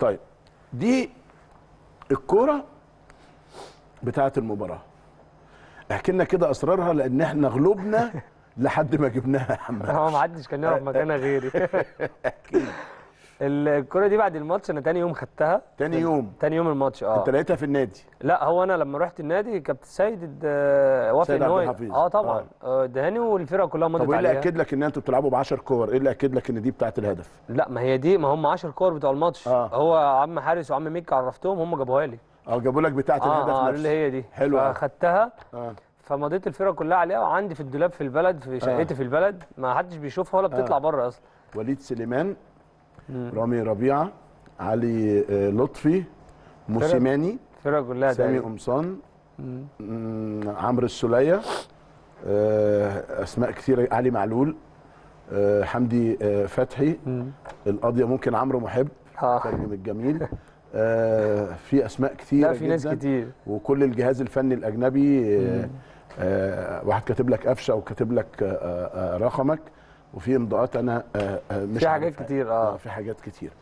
طيب دي الكوره بتاعه المباراه احكي لنا كده اسرارها لان احنا غلوبنا لحد ما جبناها يا محمد هو ما حدش كان يعرف مكانها غيري الكرة دي بعد الماتش انا تاني يوم خدتها تاني يوم تاني يوم الماتش اه انت لقيتها في النادي لا هو انا لما رحت النادي كابتن سيد آه، وافق سيد ان هو عبد الحفيظ. اه طبعا آه، ادهاني والفرقه كلها مضت طب وايه اللي عليها اكد لك ان انتوا بتلعبوا ب 10 كور ايه اللي اكد لك ان دي بتاعه الهدف لا ما هي دي ما هم 10 كور بتوع الماتش آه. هو عم حارس وعم ميكا عرفتهم هم جابوها لي اه جابوا لك بتاعه اه الهدف اه نفسه اللي هي دي حلو أوي. فاخدتها اه فمضيت الفرقه كلها عليها وعندي في الدولاب في البلد في شقتي في البلد ما حدش بيشوفها ولا بتطلع بره اصلا وليد سليمان رامي ربيعه علي آه، لطفي موسيماني الفرقه كلها سامي تقريبا. قمصان مم، عمرو السوليه آه، اسماء كثيره علي معلول آه، حمدي آه، فتحي القاضيه ممكن عمرو محب آه. ترجم الجميل آه، في اسماء كثيره لا في ناس جداً. كتير وكل الجهاز الفني الاجنبي آه، آه، واحد كاتب لك قفشه او كاتب لك آه، آه، رقمك وفي امضاءات انا آه، آه، مش في حاجات عارفها. كتير، آه. في حاجات كتير